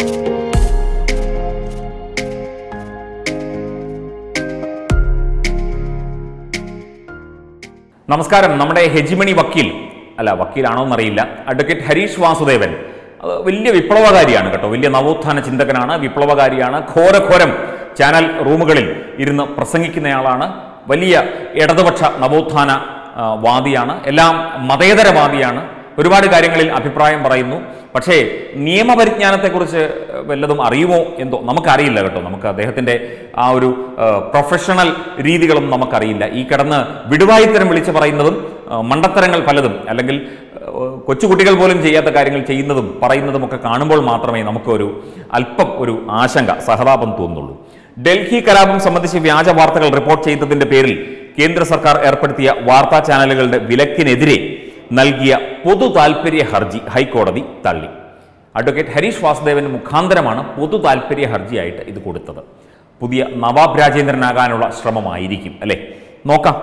നമസ്കാരം നമ്മുടെ ഹെജിമണി വക്കീൽ അല്ല വക്കീലാണോ എന്നറിയില്ല അഡ്വക്കേറ്റ് ഹരീഷ് വാസുദേവൻ അത് വലിയ വിപ്ലവകാരിയാണ് കേട്ടോ വലിയ നവോത്ഥാന ചിന്തകനാണ് വിപ്ലവകാരിയാണ് ഘോരഘോരം ചാനൽ റൂമുകളിൽ ഇരുന്ന് പ്രസംഗിക്കുന്നയാളാണ് വലിയ ഇടതുപക്ഷ നവോത്ഥാന ആ, വാദിയാണ് എല്ലാം മതേതരവാദിയാണ് ഒരുപാട് കാര്യങ്ങളിൽ അഭിപ്രായം പറയുന്നു പക്ഷേ നിയമപരിജ്ഞാനത്തെക്കുറിച്ച് വല്ലതും അറിയുമോ എന്തോ നമുക്കറിയില്ല കേട്ടോ നമുക്ക് അദ്ദേഹത്തിൻ്റെ ആ ഒരു ആ, പ്രൊഫഷണൽ രീതികളും നമുക്കറിയില്ല ഈ കിടന്ന് വിടുവായിത്തരം വിളിച്ച് പറയുന്നതും ആ, മണ്ടത്തരങ്ങൾ പലതും അല്ലെങ്കിൽ ആ, കൊച്ചുകുട്ടികൾ പോലും ചെയ്യാത്ത കാര്യങ്ങൾ ചെയ്യുന്നതും പറയുന്നതും ഒക്കെ കാണുമ്പോൾ മാത്രമേ നമുക്കൊരു അല്പം ഒരു ആശങ്ക സഹതാപം തോന്നുള്ളൂ ഡൽഹി കലാപം സംബന്ധിച്ച് വ്യാജ വാർത്തകൾ റിപ്പോർട്ട് ചെയ്തതിന്റെ പേരിൽ കേന്ദ്ര സർക്കാർ ഏർപ്പെടുത്തിയ വാർത്താ ചാനലുകളുടെ വിലക്കിനെതിരെ നൽകിയ പൊതു താൽപര്യ ഹർജി ഹൈക്കോടതി തള്ളി അഡ്വക്കേറ്റ് ഹരീഷ് വാസുദേവൻ മുഖാന്തരമാണ് പൊതു താൽപര്യ ഹർജിയായിട്ട് ഇത് കൊടുത്തത് പുതിയ നവാബ് രാജേന്ദ്രനാകാനുള്ള ശ്രമമായിരിക്കും അല്ലേ നോക്കാം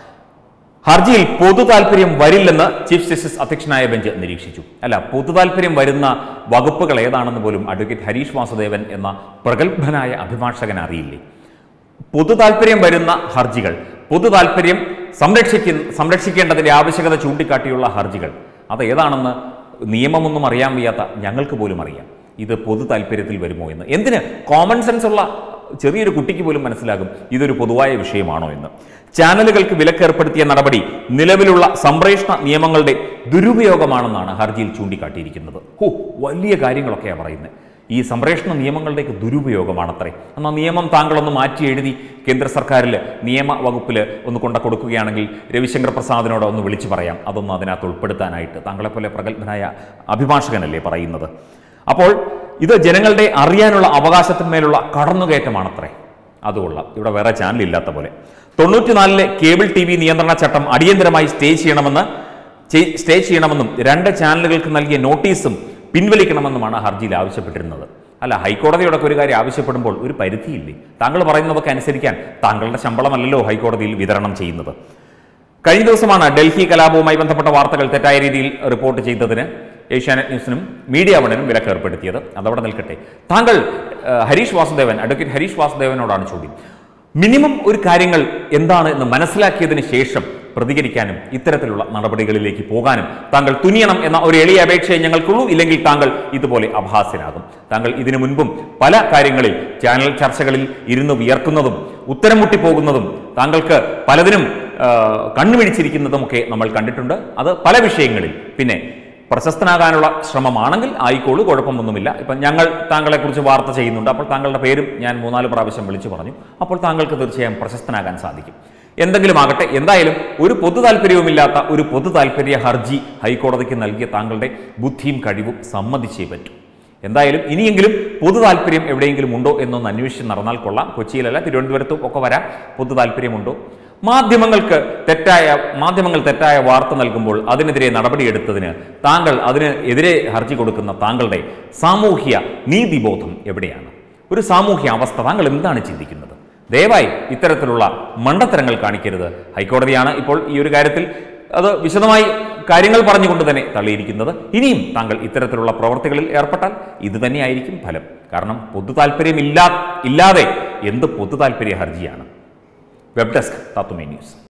ഹർജിയിൽ പൊതു താല്പര്യം വരില്ലെന്ന് ചീഫ് ജസ്റ്റിസ് അധ്യക്ഷനായ ബെഞ്ച് നിരീക്ഷിച്ചു അല്ല പൊതു താല്പര്യം വരുന്ന വകുപ്പുകൾ ഏതാണെന്ന് പോലും അഡ്വക്കേറ്റ് ഹരീഷ് വാസുദേവൻ എന്ന പ്രഗത്ഭനായ അഭിഭാഷകൻ അറിയില്ലേ പൊതു താല്പര്യം വരുന്ന ഹർജികൾ പൊതു താല്പര്യം സംരക്ഷിക്കുന്ന സംരക്ഷിക്കേണ്ടതിന്റെ ആവശ്യകത ചൂണ്ടിക്കാട്ടിയുള്ള ഹർജികൾ അത് ഏതാണെന്ന് നിയമമൊന്നും അറിയാൻ വയ്യാത്ത ഞങ്ങൾക്ക് പോലും അറിയാം ഇത് പൊതു താല്പര്യത്തിൽ വരുമോ എന്ന് എന്തിന് കോമൺ സെൻസ് ഉള്ള ചെറിയൊരു കുട്ടിക്ക് പോലും മനസ്സിലാകും ഇതൊരു പൊതുവായ വിഷയമാണോ എന്ന് ചാനലുകൾക്ക് വിലക്കേർപ്പെടുത്തിയ നടപടി നിലവിലുള്ള സംപ്രേഷണ നിയമങ്ങളുടെ ദുരുപയോഗമാണെന്നാണ് ഹർജിയിൽ ചൂണ്ടിക്കാട്ടിയിരിക്കുന്നത് ഹോ വലിയ കാര്യങ്ങളൊക്കെയാണ് പറയുന്നത് ഈ സംപ്രേഷണ നിയമങ്ങളുടെയൊക്കെ ദുരുപയോഗമാണത്രേ എന്നാൽ നിയമം താങ്കളൊന്ന് മാറ്റി എഴുതി കേന്ദ്ര സർക്കാരിൽ നിയമ വകുപ്പിൽ ഒന്ന് കൊണ്ട കൊടുക്കുകയാണെങ്കിൽ രവിശങ്കർ പ്രസാദിനോട് ഒന്ന് വിളിച്ചു പറയാം അതൊന്ന് അതിനകത്ത് ഉൾപ്പെടുത്താനായിട്ട് താങ്കളെപ്പോലെ പ്രഗത്ഭനായ അഭിഭാഷകനല്ലേ പറയുന്നത് അപ്പോൾ ഇത് ജനങ്ങളുടെ അറിയാനുള്ള അവകാശത്തിന്മേലുള്ള കടന്നുകയറ്റമാണത്രേ അതുകൊള്ളാം ഇവിടെ വേറെ ചാനൽ ഇല്ലാത്ത പോലെ തൊണ്ണൂറ്റിനാലിലെ കേബിൾ ടി വി നിയന്ത്രണ ചട്ടം അടിയന്തരമായി സ്റ്റേ ചെയ്യണമെന്ന് ചെ- സ്റ്റേ ചെയ്യണമെന്നും രണ്ട് ചാനലുകൾക്ക് നൽകിയ നോട്ടീസും പിൻവലിക്കണമെന്നുമാണ് ഹർജിയിൽ ആവശ്യപ്പെട്ടിരുന്നത് അല്ല ഹൈക്കോടതിയോടൊക്കെ ഒരു കാര്യം ആവശ്യപ്പെടുമ്പോൾ ഒരു പരിധിയില്ലേ താങ്കൾ പറയുന്നതൊക്കെ അനുസരിക്കാൻ താങ്കളുടെ ശമ്പളമല്ലല്ലോ ഹൈക്കോടതിയിൽ വിതരണം ചെയ്യുന്നത് കഴിഞ്ഞ ദിവസമാണ് ഡൽഹി കലാപവുമായി ബന്ധപ്പെട്ട വാർത്തകൾ തെറ്റായ രീതിയിൽ റിപ്പോർട്ട് ചെയ്തതിന് ഏഷ്യാനെറ്റ് ന്യൂസിനും മീഡിയ വണിനും വിലക്ക് ഏർപ്പെടുത്തിയത് അതവിടെ നിൽക്കട്ടെ താങ്കൾ ഏഹ്, ഹരീഷ് വാസുദേവൻ അഡ്വക്കേറ്റ് ഹരീഷ് വാസുദേവനോടാണ് ചോദ്യം മിനിമം ഒരു കാര്യങ്ങൾ എന്താണ് എന്ന് മനസ്സിലാക്കിയതിന് ശേഷം പ്രതികരിക്കാനും ഇത്തരത്തിലുള്ള നടപടികളിലേക്ക് പോകാനും താങ്കൾ തുനിയണം എന്ന ഒരു എളിയ അപേക്ഷയെ ഞങ്ങൾക്കുള്ളൂ ഇല്ലെങ്കിൽ താങ്കൾ ഇതുപോലെ അഭാസ്യനാകും താങ്കൾ ഇതിനു മുൻപും പല കാര്യങ്ങളിൽ ചാനൽ ചർച്ചകളിൽ ഇരുന്ന് വിയർക്കുന്നതും ഉത്തരം മുട്ടിപ്പോകുന്നതും താങ്കൾക്ക് പലതിനും ആ, കണ്ണുമിഴിച്ചിരിക്കുന്നതുമൊക്കെ നമ്മൾ കണ്ടിട്ടുണ്ട് അത് പല വിഷയങ്ങളിൽ പിന്നെ പ്രശസ്തനാകാനുള്ള ശ്രമമാണെങ്കിൽ ആയിക്കോളൂ കുഴപ്പമൊന്നുമില്ല ഇപ്പം ഞങ്ങൾ താങ്കളെക്കുറിച്ച് വാർത്ത ചെയ്യുന്നുണ്ട് അപ്പോൾ താങ്കളുടെ പേരും ഞാൻ മൂന്നാല് പ്രാവശ്യം വിളിച്ചു പറഞ്ഞു അപ്പോൾ താങ്കൾക്ക് തീർച്ചയായും പ്രശസ്തനാകാൻ സാധിക്കും എന്തെങ്കിലും ആകട്ടെ എന്തായാലും ഒരു പൊതു താല്പര്യവുമില്ലാത്ത ഒരു പൊതു താല്പര്യ ഹർജി ഹൈക്കോടതിക്ക് നൽകിയ താങ്കളുടെ ബുദ്ധിയും കഴിവും സമ്മതിച്ചേ പറ്റൂ എന്തായാലും ഇനിയെങ്കിലും പൊതു താല്പര്യം എവിടെയെങ്കിലും ഉണ്ടോ എന്നൊന്ന് അന്വേഷിച്ച് നടന്നാൽ കൊള്ളാം കൊച്ചിയിലല്ല തിരുവനന്തപുരത്തും ഒക്കെ വരാം പൊതു താല്പര്യമുണ്ടോ മാധ്യമങ്ങൾക്ക് തെറ്റായ മാധ്യമങ്ങൾ തെറ്റായ വാർത്ത നൽകുമ്പോൾ അതിനെതിരെ നടപടിയെടുത്തതിന് താങ്കൾ അതിന് എതിരെ ഹർജി കൊടുക്കുന്ന താങ്കളുടെ സാമൂഹ്യ നീതിബോധം എവിടെയാണ് ഒരു സാമൂഹ്യ അവസ്ഥ താങ്കൾ എന്താണ് ചിന്തിക്കുന്നത് ദയവായി ഇത്തരത്തിലുള്ള മണ്ടത്തരങ്ങൾ കാണിക്കരുത് ഹൈക്കോടതിയാണ് ഇപ്പോൾ ഈ ഒരു കാര്യത്തിൽ അത് വിശദമായി കാര്യങ്ങൾ പറഞ്ഞുകൊണ്ട് തന്നെ തള്ളിയിരിക്കുന്നത് ഇനിയും താങ്കൾ ഇത്തരത്തിലുള്ള പ്രവർത്തികളിൽ ഏർപ്പെട്ടാൽ ഇത് തന്നെയായിരിക്കും ഫലം കാരണം പൊതു താല്പര്യമില്ലാ ഇല്ലാതെ എന്ത് പൊതു താല്പര്യ ഹർജിയാണ് വെബ് ഡെസ്ക് തത്തുമേ ന്യൂസ്